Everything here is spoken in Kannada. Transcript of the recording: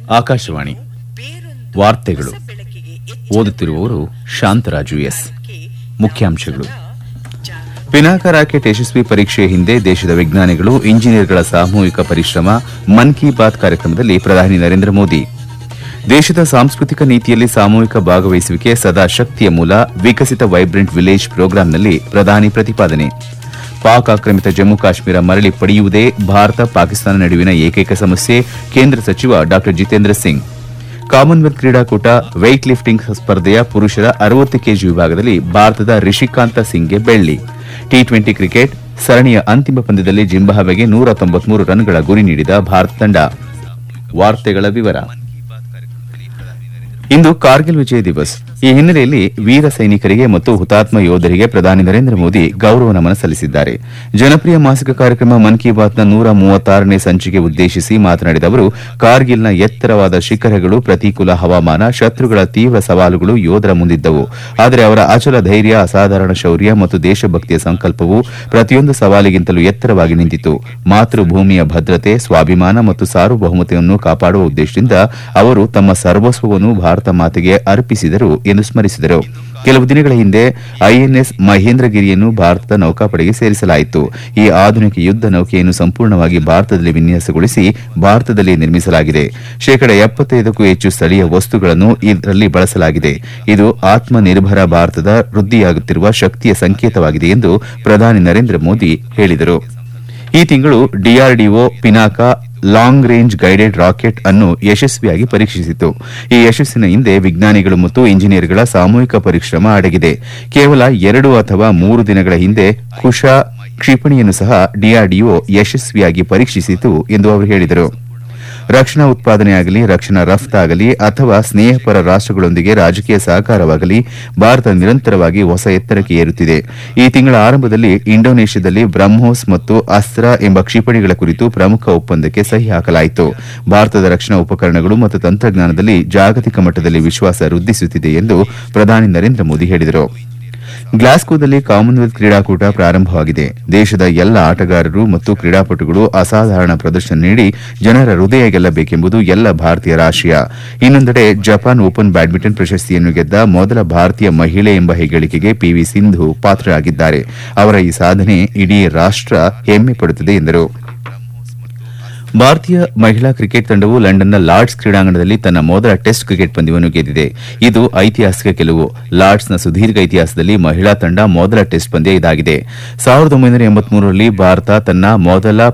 ಆಕಾಶವಾಣಿ ವಾರ್ತೆಗಳು ಓದುತ್ತಿರುವವರು ಶಾಂತರಾಜು ಎಸ್ ಮುಖ್ಯಾಂಶಗಳು ಪಿನಾಕ ರಾಕೆಟ್ ಯಶಸ್ವಿ ಪರೀಕ್ಷೆ ಹಿಂದೆ ದೇಶದ ವಿಜ್ಞಾನಿಗಳು ಇಂಜಿನಿಯರ್ಗಳ ಸಾಮೂಹಿಕ ಪರಿಶ್ರಮ ಮನ್ ಕಿ ಬಾತ್ ಕಾರ್ಯಕ್ರಮದಲ್ಲಿ ಪ್ರಧಾನಿ ನರೇಂದ್ರ ಮೋದಿ ದೇಶದ ಸಾಂಸ್ಕೃತಿಕ ನೀತಿಯಲ್ಲಿ ಸಾಮೂಹಿಕ ಭಾಗವಹಿಸುವಿಕೆ ಸದಾ ಶಕ್ತಿಯ ಮೂಲ ವಿಕಸಿತ ವೈಬ್ರೆಂಟ್ ವಿಲೇಜ್ ಪ್ರೋಗ್ರಾಂನಲ್ಲಿ ಪ್ರಧಾನಿ ಪ್ರತಿಪಾದನೆ ಪಾಕ್ ಆಕ್ರಮಿತ ಜಮ್ಮು ಕಾಶ್ಮೀರ ಮರಳಿ ಪಡೆಯುವುದೇ ಭಾರತ ಪಾಕಿಸ್ತಾನ ನಡುವಿನ ಏಕೈಕ ಸಮಸ್ಯೆ ಕೇಂದ್ರ ಸಚಿವ ಡಾ ಜಿತೇಂದ್ರ ಸಿಂಗ್ ಕಾಮನ್ವೆಲ್ತ್ ಕ್ರೀಡಾಕೂಟ ವೆಯ್ಟ್ ಲಿಫ್ಟಿಂಗ್ ಸ್ಪರ್ಧೆಯ ಪುರುಷರ ಅರವತ್ತು ಕೆಜಿ ವಿಭಾಗದಲ್ಲಿ ಭಾರತದ ರಿಷಿಕಾಂತ ಸಿಂಗ್ಗೆ ಬೆಳ್ಳಿ ಟಿ ಟ್ವೆಂಟಿ ಕ್ರಿಕೆಟ್ ಸರಣಿಯ ಅಂತಿಮ ಪಂದ್ಯದಲ್ಲಿ ಜಿಂಬಾಬ್ವೆಗೆ ನೂರ ತೊಂಬತ್ಮೂರು ರನ್ಗಳ ಗುರಿ ನೀಡಿದ ಭಾರತ ತಂಡ ವಾರ್ತೆಗಳ ವಿವರ ಇಂದು ಕಾರ್ಗಿಲ್ ವಿಜಯ್ ದಿವಸ್ ಈ ಹಿನ್ನೆಲೆಯಲ್ಲಿ ವೀರ ಸೈನಿಕರಿಗೆ ಮತ್ತು ಹುತಾತ್ಮ ಯೋಧರಿಗೆ ಪ್ರಧಾನಿ ನರೇಂದ್ರ ಮೋದಿ ಗೌರವ ನಮನ ಸಲ್ಲಿಸಿದ್ದಾರೆ ಜನಪ್ರಿಯ ಮಾಸಿಕ ಕಾರ್ಯಕ್ರಮ ಮನ್ ಕಿ ಬಾತ್ನ ನೂರ ಮೂವತ್ತಾರನೇ ಸಂಚಿಕೆ ಉದ್ದೇಶಿಸಿ ಮಾತನಾಡಿದ ಅವರು ಕಾರ್ಗಿಲ್ನ ಎತ್ತರವಾದ ಶಿಖರಗಳು ಪ್ರತಿಕೂಲ ಹವಾಮಾನ ಶತ್ರುಗಳ ತೀವ್ರ ಸವಾಲುಗಳು ಯೋಧರ ಮುಂದಿದ್ದವು ಆದರೆ ಅವರ ಅಚಲ ಧೈರ್ಯ ಅಸಾಧಾರಣ ಶೌರ್ಯ ಮತ್ತು ದೇಶಭಕ್ತಿಯ ಸಂಕಲ್ಪವು ಪ್ರತಿಯೊಂದು ಸವಾಲಿಗಿಂತಲೂ ಎತ್ತರವಾಗಿ ನಿಂತಿತು ಮಾತೃಭೂಮಿಯ ಭದ್ರತೆ ಸ್ವಾಭಿಮಾನ ಮತ್ತು ಸಾರ್ವಭೌಮತೆಯನ್ನು ಕಾಪಾಡುವ ಉದ್ದೇಶದಿಂದ ಅವರು ತಮ್ಮ ಸರ್ವಸ್ವವನ್ನು ಭಾರತ ಮಾತೆಗೆ ಅರ್ಪಿಸಿದರು ಎಂದು ಸ್ಮರಿಸಿದರು ಕೆಲವು ದಿನಗಳ ಹಿಂದೆ ಐಎನ್ಎಸ್ ಮಹೇಂದ್ರಗಿರಿಯನ್ನು ಭಾರತದ ನೌಕಾಪಡೆಗೆ ಸೇರಿಸಲಾಯಿತು ಈ ಆಧುನಿಕ ಯುದ್ದ ನೌಕೆಯನ್ನು ಸಂಪೂರ್ಣವಾಗಿ ಭಾರತದಲ್ಲಿ ವಿನ್ಯಾಸಗೊಳಿಸಿ ಭಾರತದಲ್ಲಿ ನಿರ್ಮಿಸಲಾಗಿದೆ ಶೇಕಡ ಎಪ್ಪತ್ತೈದಕ್ಕೂ ಹೆಚ್ಚು ಸ್ಥಳೀಯ ವಸ್ತುಗಳನ್ನು ಇದರಲ್ಲಿ ಬಳಸಲಾಗಿದೆ ಇದು ಆತ್ಮನಿರ್ಭರ ಭಾರತದ ವೃದ್ಧಿಯಾಗುತ್ತಿರುವ ಶಕ್ತಿಯ ಸಂಕೇತವಾಗಿದೆ ಎಂದು ಪ್ರಧಾನಿ ನರೇಂದ್ರ ಮೋದಿ ಹೇಳಿದರು ಈ ತಿಂಗಳು DRDO Pinaka long range guided rocket ಅನ್ನು ಯಶಸ್ವಿಯಾಗಿ ಪರೀಕ್ಷಿಸಿತು ಈ ಯಶಸ್ಸಿನ ಹಿಂದೆ ವಿಜ್ಞಾನಿಗಳು ಮತ್ತು ಇಂಜಿನಿಯರ್ಗಳ ಸಾಮೂಹಿಕ ಪರಿಶ್ರಮ ಅಡಗಿದೆ ಕೇವಲ ಎರಡು ಅಥವಾ ಮೂರು ದಿನಗಳ ಹಿಂದೆ ಕುಶ ಕ್ಷಿಪಣಿಯನ್ನು ಸಹ ಡಿಆರ್ಡಿಒ ಯಶಸ್ವಿಯಾಗಿ ಪರೀಕ್ಷಿಸಿತು ಎಂದು ಅವರು ಹೇಳಿದರು ರಕ್ಷಣಾ ಉತ್ಪಾದನೆಯಾಗಲಿ ರಕ್ಷಣಾ ರಫ್ತಾಗಲಿ ಅಥವಾ ಸ್ನೇಹಪರ ರಾಷ್ಟಗಳೊಂದಿಗೆ ರಾಜಕೀಯ ಸಹಕಾರವಾಗಲಿ ಭಾರತ ನಿರಂತರವಾಗಿ ಹೊಸ ಎತ್ತರಕ್ಕೆ ಏರುತ್ತಿದೆ ಈ ತಿಂಗಳ ಆರಂಭದಲ್ಲಿ ಇಂಡೋನೇಷ್ಯಾದಲ್ಲಿ ಬ್ರಹ್ಮೋಸ್ ಮತ್ತು ಅಸ್ತ್ರ ಎಂಬ ಕ್ಷಿಪಣಿಗಳ ಕುರಿತು ಪ್ರಮುಖ ಒಪ್ಪಂದಕ್ಕೆ ಸಹಿ ಹಾಕಲಾಯಿತು ಭಾರತದ ರಕ್ಷಣಾ ಉಪಕರಣಗಳು ಮತ್ತು ತಂತ್ರಜ್ಞಾನದಲ್ಲಿ ಜಾಗತಿಕ ಮಟ್ಟದಲ್ಲಿ ವಿಶ್ವಾಸ ವೃದ್ಧಿಸುತ್ತಿದೆ ಎಂದು ಪ್ರಧಾನಿ ನರೇಂದ್ರ ಮೋದಿ ಹೇಳಿದರು ಗ್ಲಾಸ್ಗೋದಲ್ಲಿ ಕಾಮನ್ವೆಲ್ತ್ ಕ್ರೀಡಾಕೂಟ ಪ್ರಾರಂಭವಾಗಿದೆ ದೇಶದ ಎಲ್ಲ ಆಟಗಾರರು ಮತ್ತು ಕ್ರೀಡಾಪಟುಗಳು ಅಸಾಧಾರಣ ಪ್ರದರ್ಶನ ನೀಡಿ ಜನರ ಹೃದಯ ಗೆಲ್ಲಬೇಕೆಂಬುದು ಎಲ್ಲ ಭಾರತೀಯರ ಆಶಯ ಇನ್ನೊಂದೆಡೆ ಜಪಾನ್ ಓಪನ್ ಬ್ಯಾಡ್ಮಿಂಟನ್ ಪ್ರಶಸ್ತಿಯನ್ನು ಗೆದ್ದ ಮೊದಲ ಭಾರತೀಯ ಮಹಿಳೆ ಎಂಬ ಹೆಗ್ಗಳಿಕೆಗೆ ಪಿವಿ ಸಿಂಧು ಪಾತ್ರರಾಗಿದ್ದಾರೆ ಅವರ ಈ ಸಾಧನೆ ಇಡೀ ರಾಷ್ಟ ಹೆಮ್ಮೆ ಪಡುತ್ತದೆ ಎಂದರು ಭಾರತೀಯ ಮಹಿಳಾ ಕ್ರಿಕೆಟ್ ತಂಡವು ಲಂಡನ್ನ ಲಾರ್ಡ್ಸ್ ಕ್ರೀಡಾಂಗಣದಲ್ಲಿ ತನ್ನ ಮೊದಲ ಟೆಸ್ಟ್ ಕ್ರಿಕೆಟ್ ಪಂದ್ಯವನ್ನು ಗೆದ್ದಿದೆ ಇದು ಐತಿಹಾಸಿಕ ಗೆಲುವು ಲಾರ್ಡ್ಸ್ನ ಸುದೀರ್ಘ ಇತಿಹಾಸದಲ್ಲಿ ಮಹಿಳಾ ತಂಡ ಮೊದಲ ಟೆಸ್ಟ್ ಪಂದ್ಯ ಇದಾಗಿದೆ ಸಾವಿರದ ಒಂಬೈನೂರ ಎಂಬತ್ಮೂರರಲ್ಲಿ ಭಾರತ ತನ್ನ ಮೊದಲ